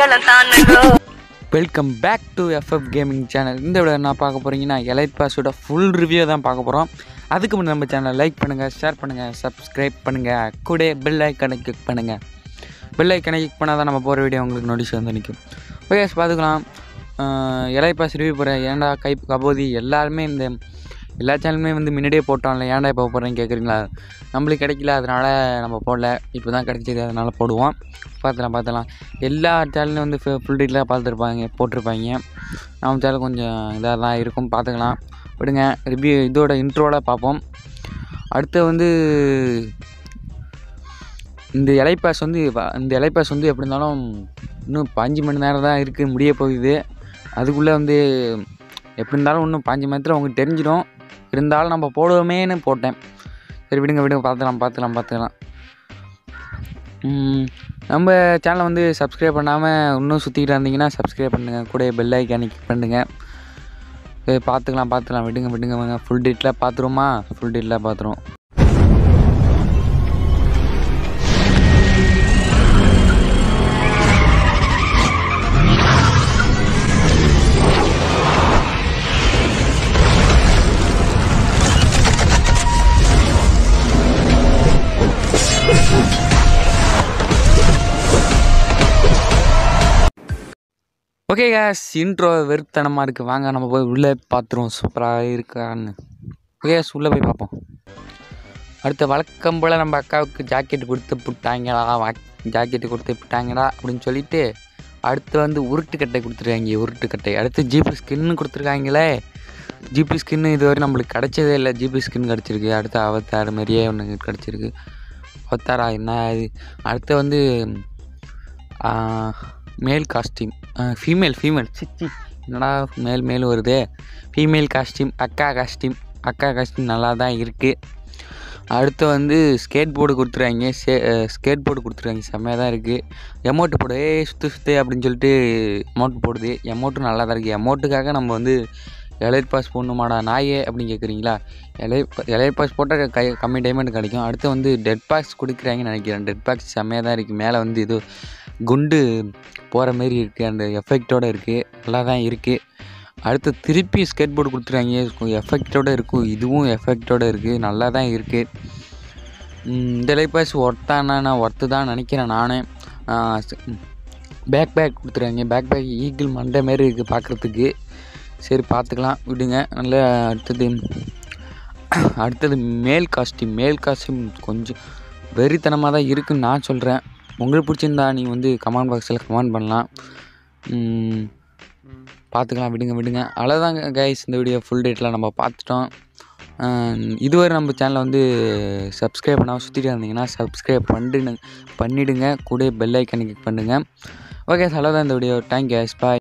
மங்களம் தானுங்கோ welcome back to FF gaming channel இந்த விட நான் பார்க்க போகிறீங்கன்னா எலைட் பாஸோட ஃபுல் ரிவ்யூ தான் பார்க்க போகிறோம் அதுக்கு முன்னாடி நம்ம சேனலை லைக் பண்ணுங்கள் ஷேர் பண்ணுங்கள் சப்ஸ்கிரைப் பண்ணுங்கள் கூட பெல் ஐக்கனை கிளிக் பண்ணுங்கள் பெல் ஐக்கனை கிளிக் பண்ணால் தான் நம்ம போகிற வீடியோ உங்களுக்கு நோட்டீஸ் வந்து நிற்கும் ஓகே பார்த்துக்கலாம் எலை பாஸ் ரிவ்யூ போகிறேன் ஏன்டா கை கபோதி எல்லாருமே இந்த எல்லா சேனலுமே வந்து முன்னாடியே போட்டோம்ல ஏன்டா இப்போ போடுறேன்னு கேட்குறீங்களா நம்மளுக்கு கிடைக்கல அதனால் நம்ம போடல இப்போ தான் கிடைச்சது அதனால் போடுவோம் பார்த்துலாம் பார்த்துலாம் எல்லா சேனல்லையும் வந்து ஃபுல் டீட்டெயிலாக பார்த்துருப்பாங்க போட்டிருப்பாங்க நம்ம சேனல் கொஞ்சம் இதாக தான் இருக்கும் பார்த்துக்கலாம் விடுங்க ரிவ்யூ இதோட இன்ட்ரோட பார்ப்போம் அடுத்து வந்து இந்த இலைப்பாஸ் வந்து வ- இந்த இலைப்பாஸ் வந்து எப்படி இருந்தாலும் இன்னும் பாஞ்சு மணி நேரம் தான் இருக்குது முடிய போகுது அதுக்குள்ளே வந்து எப்படி இருந்தாலும் இன்னும் பாஞ்சு மணி நேரத்தில் உங்களுக்கு தெரிஞ்சிடும் இருந்தாலும் நம்ம போடுவோமேன்னு போட்டேன் சரி விடுங்க விடுங்க பார்த்துக்கலாம் பார்த்துக்கலாம் பார்த்துக்கலாம் ம், நம்ம சேனலை வந்து சப்ஸ்கிரைப் பண்ணாமல் இன்னும் சுற்றிக்கிட்டு இருந்தீங்கன்னா சப்ஸ்கிரைப் பண்ணுங்கள் கூட பெல் ஐக்கானை கிளிக் பண்ணுங்கள் சரி பார்த்துக்கலாம் பார்த்துக்கலாம் விடுங்க விடுங்க வாங்க ஃபுல் டீட்டெயிலாக பார்த்துருவோமா ஃபுல் டீட்டெயிலாக பார்த்துருவோம் ஓகே கேஸ் இன்ட்ரோ வெறுத்தனமாக இருக்குது வாங்க நம்ம போய் உள்ளே பார்த்துருவோம் சூப்பராக இருக்கான்னு ஓகே உள்ளே போய் பார்ப்போம் அடுத்த வழக்கம் போல் நம்ம அக்காவுக்கு ஜாக்கெட் கொடுத்து விட்டாங்களா ஜாக்கெட்டு கொடுத்து விட்டாங்கடா அப்படின்னு சொல்லிட்டு அடுத்து வந்து உருட்டுக்கட்டை கொடுத்துருக்காங்க உருட்டுக்கட்டை அடுத்து ஜிபி ஸ்கின்னு கொடுத்துருக்காங்களே ஜிபி ஸ்கின்னு இதுவரை நம்மளுக்கு கிடைச்சதே இல்லை ஜிபி ஸ்கின் கிடச்சிருக்கு அடுத்து அவத்தார் மாதிரியே ஒன்று கிடச்சிருக்கு அவத்தாரா என்ன இது அடுத்து வந்து ஆ, மேல் காஸ்டியூம் ஃபீமேல் ஃபீமேல் சிச்சி என்னடா மேல் மேல் வருதே ஃபீமேல் காஸ்டியூம் அக்கா காஸ்டியூம் அக்கா காஸ்டியூம் நல்லா தான் இருக்குது அடுத்து வந்து ஸ்கேட் போர்டு கொடுத்துருக்காங்க சே ஸ்கேட் போர்டு கொடுத்துருக்காங்க செம்மையாக தான் இருக்குது எமௌண்ட்டு போடு ஏ சுற்று சுற்று அப்படின்னு சொல்லிட்டு எமௌண்ட் போடுது எமௌண்ட்டும் நல்லா தான் இருக்குது எமௌண்ட்டுக்காக நம்ம வந்து எலைட் பாஸ் போடணுமாடா நாயே அப்படின்னு கேட்குறீங்களா எலை எலைட் பாஸ் போட்டால் கை கம்மி டைமண்ட் கிடைக்கும் அடுத்து வந்து டெட் பாக்ஸ் கொடுக்குறாங்கன்னு நினைக்கிறேன் டெட் பாக்ஸ் செம்மையாக தான் இருக்குது மேலே வந்து இது குண்டு போகிற மாரி இருக்குது அந்த எஃபெக்டோடு இருக்குது நல்லா தான் இருக்குது அடுத்து திருப்பி ஸ்கேட் போர்டு கொடுத்துருக்காங்க எஃபெக்டோடு இருக்கும் இதுவும் எஃபெக்டோடு இருக்குது நல்லா தான் இருக்குது இந்த லைஃப் பாஸ் ஒர்த்தானா நான் ஒர்த்து தான் நினைக்கிறேன் நானே பேக் பேக் கொடுத்துருக்காங்க பேக் பேக் ஈகிள் மண்டை மாரி இருக்குது பார்க்குறதுக்கு சரி பார்த்துக்கலாம் விடுங்க நல்ல அடுத்தது அடுத்தது மேல் காஸ்டியூம் மேல் காஸ்டியூம் கொஞ்சம் வெறித்தனமாக தான் இருக்குன்னு நான் சொல்கிறேன் உங்களுக்கு பிடிச்சிருந்தா நீ வந்து கமெண்ட் பாக்ஸில் கமெண்ட் பண்ணலாம் ம், பார்த்துக்கலாம் விடுங்க விடுங்க அவ்வளோதாங்க கைஸ் இந்த வீடியோ ஃபுல் டேட்டில் நம்ம பார்த்துட்டோம் அஹ், இதுவரை நம்ம சேனலை வந்து சப்ஸ்கிரைப் பண்ணாமல் சுற்றிட்டு இருந்தீங்கன்னா சப்ஸ்கிரைப் பண்ணிடுங்க பண்ணிவிடுங்க கூட பெல் ஐக்கனை கிளிக் பண்ணுங்கள் ஓகே அவ்வளோதான் இந்த வீடியோ தேங்க் கேஸ் பாய்